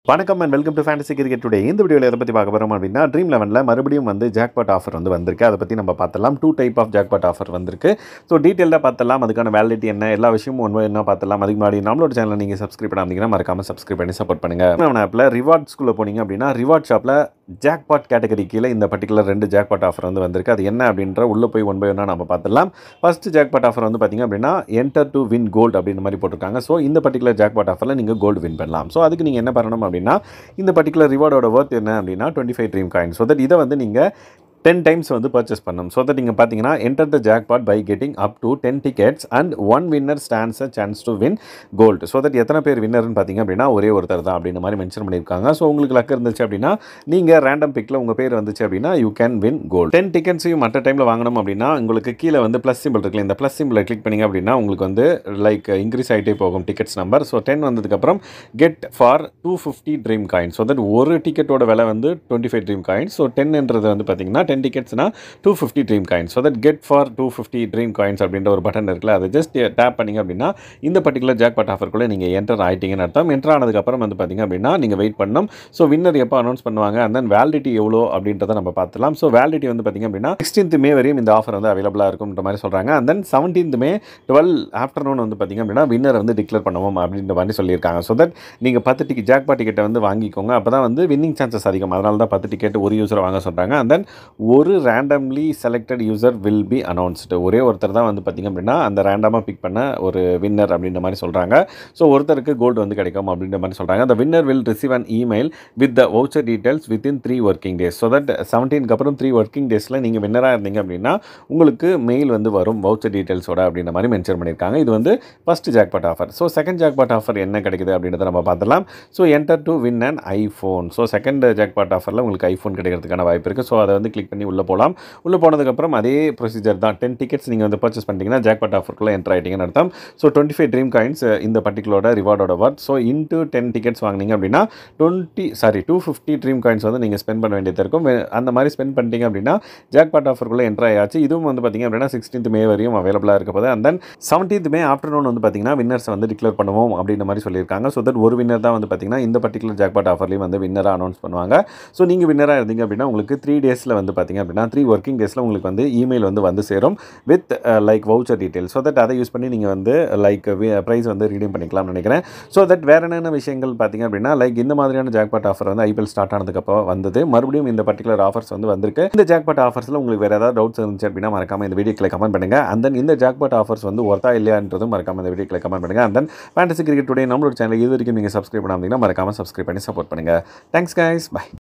வணக்கம் and welcome to fantasy cricket today இந்த வீடியோவில் எதை பற்றி பார்க்க போகிறோம் அப்படின்னா ட்ரீம் லெவனில் மறுபடியும் வந்து ஜாக்பாட் ஆஃபர் வந்து வந்திருக்கு அதை பற்றி நம்ம பார்த்தலாம் two type of jackpot offer வந்திருக்கு ஸோ டீட்டெயிலாக பார்த்தலாம் அதுக்கான வேலிடிட்டி என்ன எல்லா விஷயமும் ஒன்று என்ன பார்த்தலாம் அதுக்கு முன்னாடி நம்மளோட சேனலை நீங்கள் சப்ஸ்கிரைப் பண்ணாமீங்கன்னா மறக்காமல் சப்ஸ்கிரைப் பண்ணி சப்போர்ட் பண்ணுங்கள் நம்ம ஆப்பில் ரிவார்ட்ஸ்குள்ளே போனீங்க அப்படின்னா ரிவார்ட் ஷாப்பில் ஜாக்பாட் கேட்டகரி கீழே இந்த பர்டிகுலர் ரெண்டு ஜாக்பாட் ஆஃபர் வந்து வந்திருக்கு அது என்ன அப்படின்ற உள்ளே போய் ஒன் பை ஒன்றா நம்ம பார்த்துலாம் ஃபர்ஸ்ட் ஜாக்பாட் ஆஃபர் வந்து பார்த்தீங்க அப்படின்னா என்டர் டு வின் கோல்டு அப்படின்ற மாதிரி போட்டிருக்காங்க ஸோ இந்த பர்டிகுலர் ஜாக்பாட் ஆஃபரில் நீங்கள் கோல்டு வின் பண்ணலாம் ஸோ அதுக்கு நீங்கள் என்ன பண்ணணும் அப்படின்னா இந்த பர்டிகுலர் ரிவார்டோட ஒர்த் என்ன அப்படின்னா twenty five dream coin so that இதை வந்து நீங்கள் டென் டைம்ஸ் வந்து பர்ச்சேஸ் பண்ணணும் ஸோ தட் நீங்கள் பார்த்தீங்கன்னா enter the jackpot by getting up to ten tickets and one winner stands a chance to win gold so that எத்தனை பேர் வின்னர்னு பார்த்தீங்க அப்படின்னா ஒரே ஒருத்தர் தான் அப்படின்ற மாதிரி மென்ஷன் பண்ணியிருக்காங்க ஸோ உங்களுக்கு லக் இருந்துச்சு அப்படின்னா நீங்கள் ரேண்டம் பிக்கில் உங்கள் பேர் வந்துச்சு அப்படின்னா you can win gold ten டிக்கெட்ஸையும் மற்ற டைமில் வாங்கணும் அப்படின்னா உங்களுக்கு கீழே வந்து ப்ளஸ் சிம்பிள் இருக்குல்ல இந்த ப்ளஸ் சிம்பிளை கிளிக் பண்ணிங்க அப்படின்னா உங்களுக்கு வந்து லைக் இன்க்ரீஸ் ஆகிட்டே போகும் டிக்கெட்ஸ் நம்பர் ஸோ டென் வந்ததுக்கப்புறம் get for two fifty dream coin so that ஒரு டிக்கெட்டோட விலை வந்து twenty five dream coin so டென்ன்றது வந்து பார்த்தீங்கன்னா டென் டிக்கெட்ஸ்னா two fifty dream coins so that get for two fifty dream coins அப்படின்ற ஒரு பட்டன் இருக்குல்ல அதை ஜஸ்ட் டேப் பண்ணிங்க அப்படின்னா இந்த பர்டிகுலர் ஜாக்பாட் ஆஃபருக்குள்ளே நீங்கள் என்டர் ஆகிட்டீங்கன்னு அர்த்தம் என்டர் ஆனதுக்கப்புறம் வந்து பார்த்தீங்க அப்படின்னா நீங்கள் வெயிட் பண்ணணும் ஸோ வின்னர் எப்போ அனௌன்ஸ் பண்ணுவாங்க அண்ட் தென் வேலிடிட்டி எவ்வளோ அப்படின்றத நம்ம பார்த்துலாம் ஸோ வேலிடிட்டி வந்து பார்த்தீங்க அப்படின்னா சிக்ஸ்டீன்த் மே வரையும் இந்த ஆஃபர் வந்து அவைலபிளாக இருக்கும்ன்ற மாதிரி சொல்கிறாங்க and then seventeenth May twelve afternoon வந்து பார்த்தீங்க அப்படின்னா வின்னர் வந்து டிக்ளேர் பண்ணுவோம் அப்படின்ற மாதிரி சொல்லியிருக்காங்க ஸோ தட் நீங்கள் பத்து டிக்கெட் ஜாக்பாட் டிக்கெட்டை வந்து வாங்கிக்கோங்க அப்போ தான் வந்து வின்னிங் சான்சஸ் அதிகம் அதனால தான் பத்து டிக்கெட் ஒரு யூஸரை வாங்க சொல்கிறாங்க அண்ட் தென் ஒரு randomly selected user will be announced ஒரே ஒருத்தர் தான் வந்து பார்த்திங்க அப்படின்னா அந்த ரேண்டமாக பிக் பண்ண ஒரு வின்னர் அப்படின்ற மாதிரி சொல்கிறாங்க ஸோ ஒருத்தருக்கு கோல்டு வந்து கிடைக்கும் அப்படின்ற மாதிரி சொல்கிறாங்க அந்த winner will receive an email with the voucher details within three working days so that செவன்டீனுக்கு அப்புறம் த்ரீ ஒர்க்கிங் டேஸில் நீங்கள் வின்னராக இருந்தீங்க அப்படின்னா உங்களுக்கு மெயில் வந்து வரும் வவுச்சர் டீட்டெயில்ஸோட அப்படின்ற மாதிரி மென்ஷன் பண்ணியிருக்காங்க இது வந்து first jackpot offer so second jackpot offer என்ன கிடைக்குது அப்படின்றத நம்ம பார்த்துலாம் so enter to win and iPhone so second jackpot ஆஃபரில் உங்களுக்கு ஐஃபோன் கிடைக்கிறதுக்கான வாய்ப்பு இருக்குது ஸோ அதை வந்து கிளிக் பண்ணி உள்ளே போகலாம் உள்ளே போனதுக்கப்புறம் அதே ப்ரொசீஜர் தான் டென் டிக்கெட்ஸ் நீங்கள் வந்து பர்ச்சேஸ் பண்ணிட்டீங்கன்னா ஜாக்பாட் ஆஃபருக்குள்ளே என்ட்ரு ஆகிட்டீங்கன்னு அர்த்தம் so twenty five dream coins இந்த பர்டிகுலரோட ரிவார்டோட worth so into ten tickets வாங்கினீங்க அப்படின்னா twenty sorry two fifty dream coins வந்து நீங்கள் ஸ்பெண்ட் பண்ண வேண்டியது இருக்கும் வே- அந்த மாதிரி ஸ்பெண்ட் பண்ணிட்டீங்க அப்படின்னா ஜாக்பாட் ஆஃபருக்குள்ளே என்ட்ரு ஆயாச்சு இதுவும் வந்து பார்த்தீங்க அப்படின்னா சிக்ஸ்டீன்த் மே வரையும் அவைலபிளாக இருக்க போது and then seventeenth May afternoon வந்து பார்த்தீங்கன்னா வின்னர்ஸ் வந்து டிக்ளேர் பண்ணுவோம் அப்படின்ற மாதிரி சொல்லியிருக்காங்க ஸோ தட் ஒரு வின்னர் தான் வந்து பார்த்தீங்கன்னா இந்த பர்டிகுலர் ஜாக்பாட் ஆஃபர்லேயும் வந்து வின்னராக அனௌன்ஸ் பண்ணுவாங்க ஸோ நீங்கள் வின்னராக இருந்தீங்க அப்படின்னா உங்களுக்கு த்ரீ டேஸில் வந்து பார்த்தீங்க அப்படின்னா த்ரீ ஒர்க்கிங் டேஸில் உங்களுக்கு வந்து இமெயில் வந்து வந்து சேரும் with like voucher detail so that அதை யூஸ் பண்ணி நீங்கள் வந்து லைக் ப்ரைஸ் வந்து ரீடீம் பண்ணிக்கலாம்னு நினைக்கிறேன் ஸோ தட் வேறு என்னென்ன விஷயங்கள் பார்த்தீங்க அப்படின்னா லைக் இந்த மாதிரியான ஜாக்பாட் ஆஃபர் வந்து ஐபிஎல் ஸ்டார்ட் ஆனதுக்கப்புறம் வந்தது மறுபடியும் இந்த பர்டிகுலர் ஆஃபர்ஸ் வந்து வந்திருக்கு இந்த ஜாக்பாட் ஆஃபர்ஸில் உங்களுக்கு வேறு ஏதாவது டவுட்ஸ் இருந்துச்சு அப்படின்னா மறக்காம இந்த வீடியோக்கில் கமெண்ட் பண்ணுங்க அண்ட் தென் இந்த ஜாக்பாட் ஆஃபர்ஸ் வந்து ஒர்த்தா இல்லையான்றதும் மறக்காம இந்த வீடியோக்கில் கமெண்ட் பண்ணுங்க and then fantasy cricket today நம்மளோட சேனல் இது வரைக்கும் நீங்கள் சப்ஸ்கிரைப் பண்ணாமல் மறக்காம சப்ஸ்கிரைப் பண்ணி சப்போர்ட் பண்ணுங்க தேங்க்ஸ் கைஸ் பை